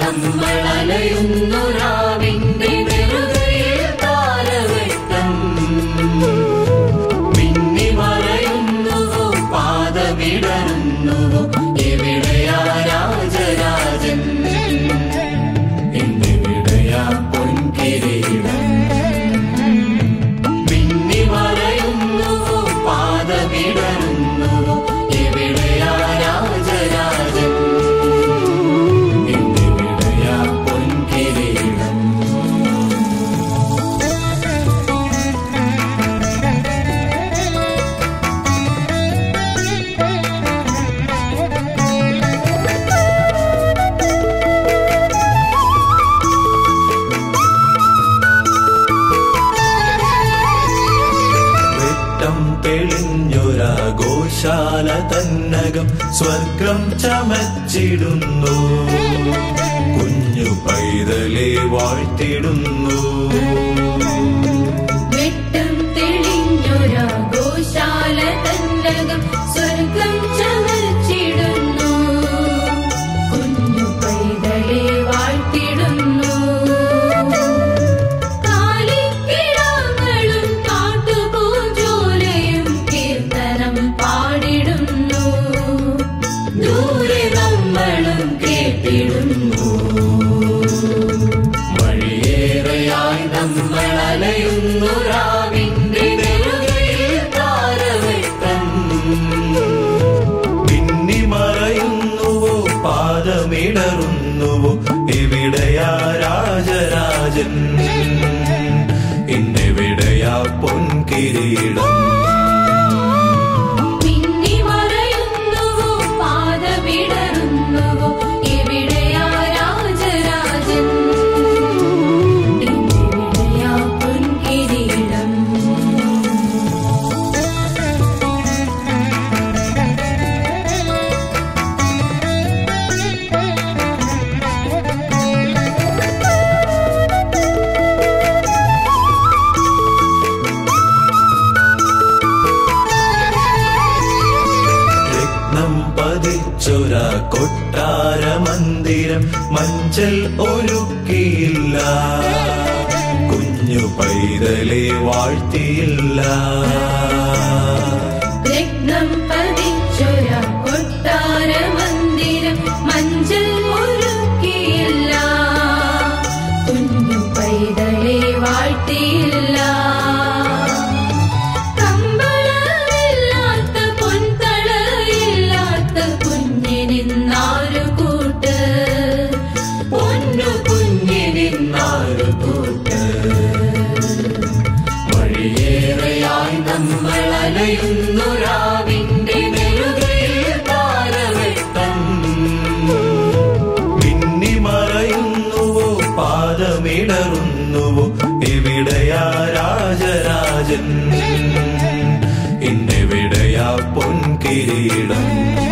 നമ്മൾ അലയുന്നു രാവിന്റെ നെറുകയിൽ താരവെട്ടം മിന്നി മറയുന്നുവോ പാദമിടറുന്നുവോ എവിടെയാ രാജരാജൻ എന്നെവിടെയാ പൊൻകിരീടം മിന്നി മറയുന്നുവോ പാദമിടറുന്നുവോ എവിടെയാ രാജരാജൻ എന്നെവിടെയാ പൊൻകിരീടം വെട്ടം തെളിഞ്ഞൊരാഘോഷാല തന്നകം സ്വർഗം ചമച്ചിടുന്നു കുഞ്ഞു പൈതലെ വാഴ്ത്തിടുന്നു വെട്ടം തെളിഞ്ഞൊരാഘോഷാല തന്നകം സ്വർഗം ചമച്ചിടുന്നു കുഞ്ഞു പൈതലെ വാഴ്ത്തിടുന്നു കാലിക്കിടാങ്ങളും കാട്ടുപൂഞ്ചോലയും കീർത്തനം പാടിടുന്നു ദൂരെ നമ്മളും കേട്ടിടുന്നു വഴിയേറെയായി നമ്മൾ അലയുന്നു രാവിന്റെ നെറുകയിൽ താരവെട്ടം പിന്നി മറയുന്നുവോ പാദമിടറുന്നുവോ എവിടെയാ രാജരാജൻ ഇന്നെവിടെയാ പൊൻകിരീടം മിന്നി മറയുന്നുവോ പാദമിടറുന്നുവോ എവിടെയാ രാജരാജൻ എവിടെയാ പൊൻകിരീടം രത്നം പതിച്ചൊര കൊട്ടാര മന്ദിരം മഞ്ചൽ ഒരുക്കിയില്ല കുഞ്ഞു പൈതലെ വാഴ്ത്തിയില്ല രത്നം പതിച്ചൊര കൊട്ടാര മന്ദിരം മഞ്ചൽ ഒരുക്കിയില്ല കുഞ്ഞു പൈതലെ വാഴ്ത്തിയില്ല കമ്പളമില്ലാത്ത പൊൻതളയില്ലാത്ത കുഞ്ഞിനിന്നാരു കൂട്ട് പൊന്നു കുഞ്ഞിനിന്നാരു കൂട്ട് വഴിയേറെയായി നമ്മൾ അലയുന്നു രാവിന്റെ നെറുകയിൽ താരവെട്ടം പിന്നി മറയുന്നുവോ പാദമിടറുന്നുവോ എവിടെയാ രാജരാജൻ ഇന്നെവിടെയാ പൊൻകിരീടം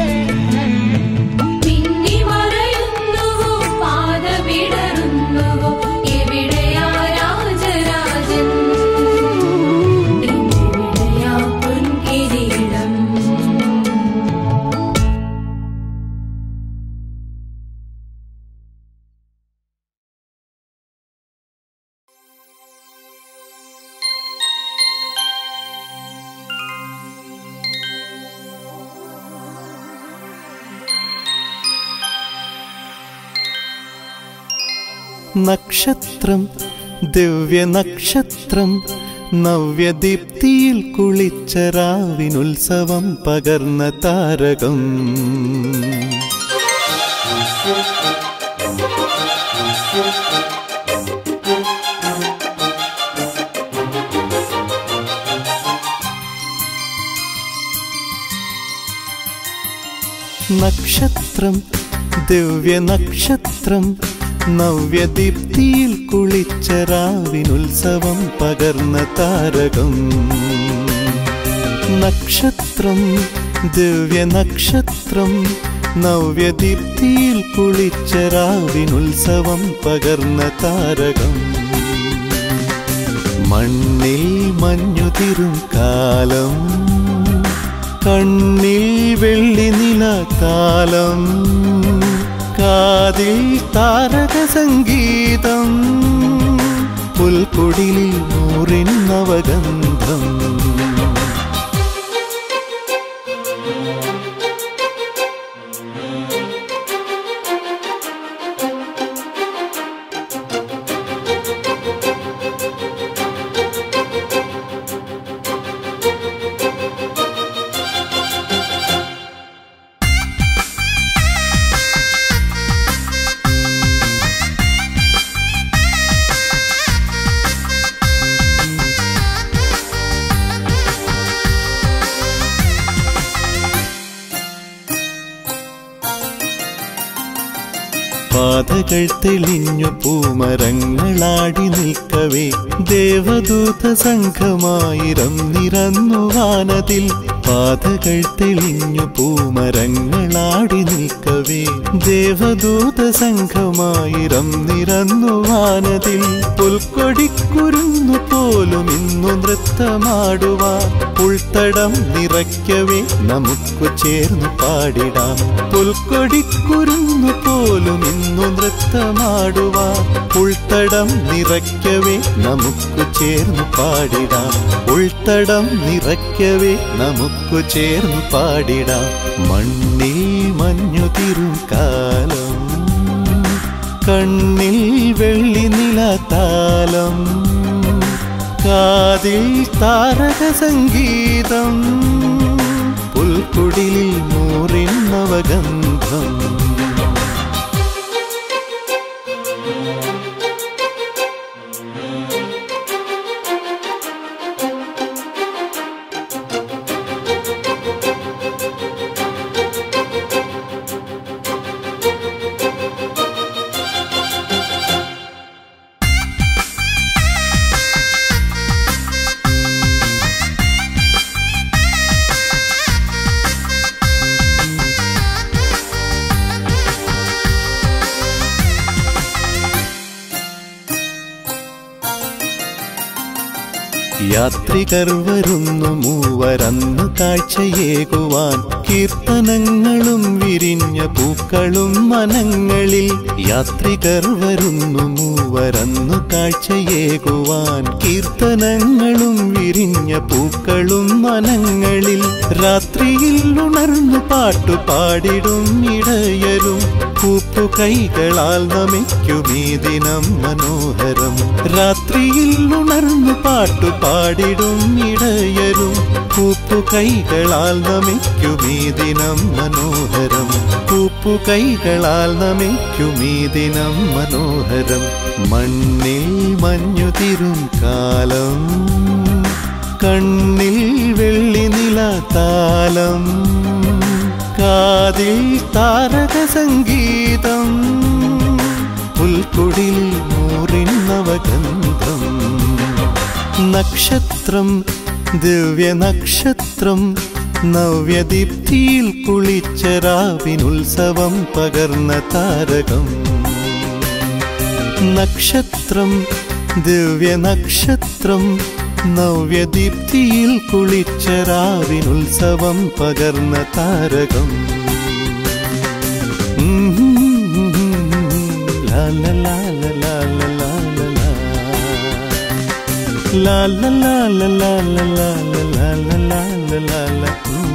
മിന്നി മറയുന്നുവോ പാദമിടറുന്നുവോ എവിടെയാ രാജരാജൻ എവിടെയാ പൊൻകിരീടം നക്ഷത്രം ദിവ്യനക്ഷത്രം നവ്യദീപ്തിയിൽ കുളിച്ച രാവിനുത്സവം പകർന്ന താരകം നക്ഷത്രം ദിവ്യനക്ഷത്രം നവ്യദീപ്തിയിൽ കുളിച്ച രാവിനുത്സവം പകർന്ന താരകം നക്ഷത്രം ദിവ്യനക്ഷത്രം നവ്യദീപ്തിയിൽ കുളിച്ച രാവിനുത്സവം പകർന്ന താരകം മണ്ണിൽ മഞ്ഞുതിരും കാലം കണ്ണിൽ വെള്ളി നില കാലം കാതിൽ താരക സംഗീതം പുൽക്കുടിലിൽ നൂറിൻ നവഗന്ധം പാതകൾ തെളിഞ്ഞു പൂമരങ്ങളാടി നിൽക്കവേ ദേവദൂത സംഘമായിരം നിറന്നു വാനതിൽ പാതകൾ തെളിഞ്ഞു പൂമരങ്ങളാടി നിൽക്കവേ ദേവദൂത സംഘമായിരം നിറന്നു വാനതിൽ പുൽക്കൊടിക്കുരുന്നു പോലും ഇന്നു നൃത്തമാടുവാൻ ഉൾത്തടം നിറയ്ക്കവേ നമുക്കു ചേർന്നു പാടിടാം പുൽക്കൊടിക്കുരുന്നു പോലും ഇന്നു നൃത്തമാടുവാൻ ഉൾത്തടം നിറയ്ക്കവേ നമുക്കു ചേർന്നു പാടിടാം ഉൾത്തടം നിറയ്ക്കവേ നമുക്കു ചേർന്നു പാടിടാം മണ്ണിൽ മഞ്ഞു തിരും കാലം കണ്ണിൽ വെള്ളി നിലത്താലം കാതിൽ താരക സംഗീതം പുൽക്കുടിലിൽ നൂറിൻ നവഗന്ധം യാത്രികർ വരുന്നു മൂവരന്ന് കാഴ്ചയേകുവാൻ കീർത്തനങ്ങളും വിരിഞ്ഞ പൂക്കളും മനങ്ങളിൽ യാത്രികർ വരുന്നു മൂവരന്നു കാഴ്ചയേകുവാൻ കീർത്തനങ്ങളും വിരിഞ്ഞ പൂക്കളും മനങ്ങളിൽ രാത്രിയിൽ ഉണർന്നു പാട്ടുപാടിടും ഇടയരും കൂപ്പുകൈകളാൽ നമിക്കും ഈ ദിനം മനോഹരം രാത്രിയിൽ ഉണർന്നു പാട്ടുപാടിടും ഇടയരും കൂപ്പുകൈകളാൽ നമിക്കും ഈ ദിനം മനോഹരം കൂപ്പുകൈകളാൽ നമിക്കും ഈ ദിനം മനോഹരം മണ്ണിൽ മഞ്ഞു തിരും കാലം കണ്ണിൽ വെള്ളി നില താലം കാതിൽ താരക സംഗീതം പുൽക്കുടിൽ നൂറിൻ നവഗന്ധം നക്ഷത്രം ദിവ്യ നക്ഷത്രം നവ്യദീപ്തിയിൽ കുളിച്ച രാവിനുത്സവം പകർന്ന താരകം നക്ഷത്രം ദിവ്യ നക്ഷത്രം നവ്യദീപ്തിയിൽ കുളിച്ച രാവിനുത്സവം പകർന്ന താരകം ലാ ലാ ലാ ലാ ലാ ലാ ലാ ലാ. ലാ ലാ ലാ ലാ ലാ ലാ ലാ ലാ ലാ ലാ ലാ ലാ ലാ. ഉം.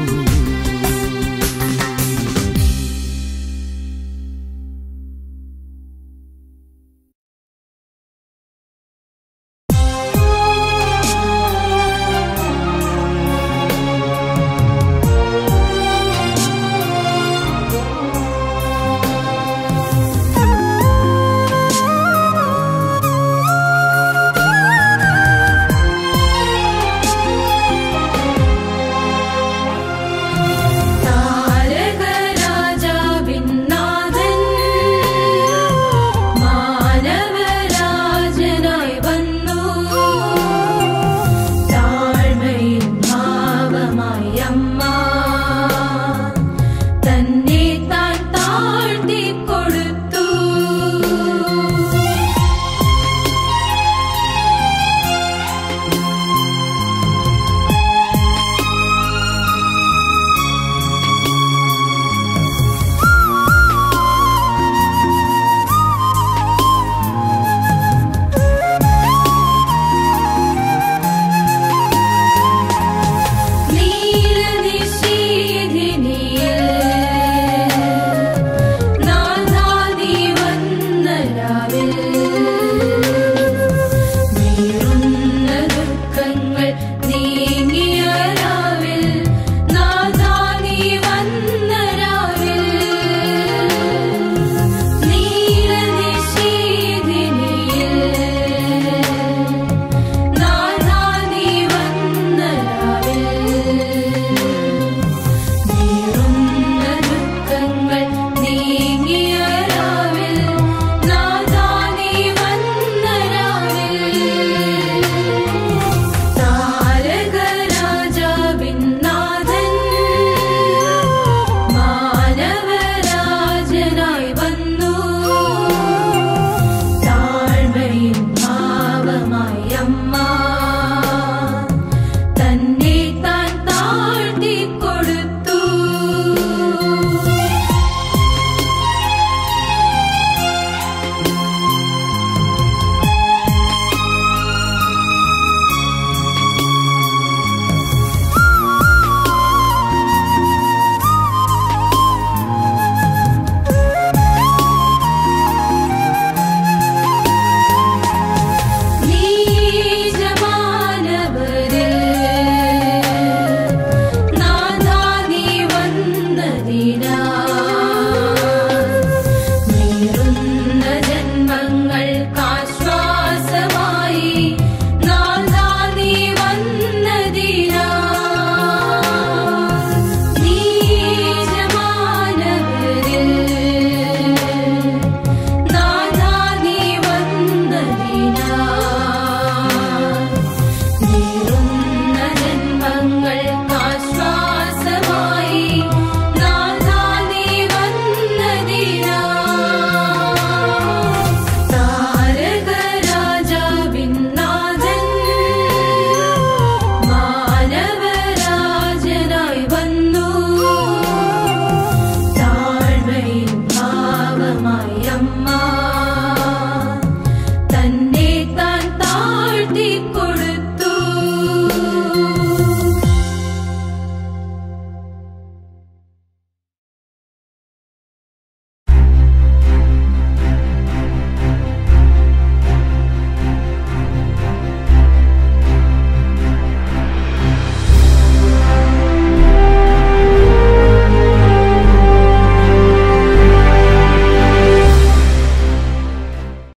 പാടിടാം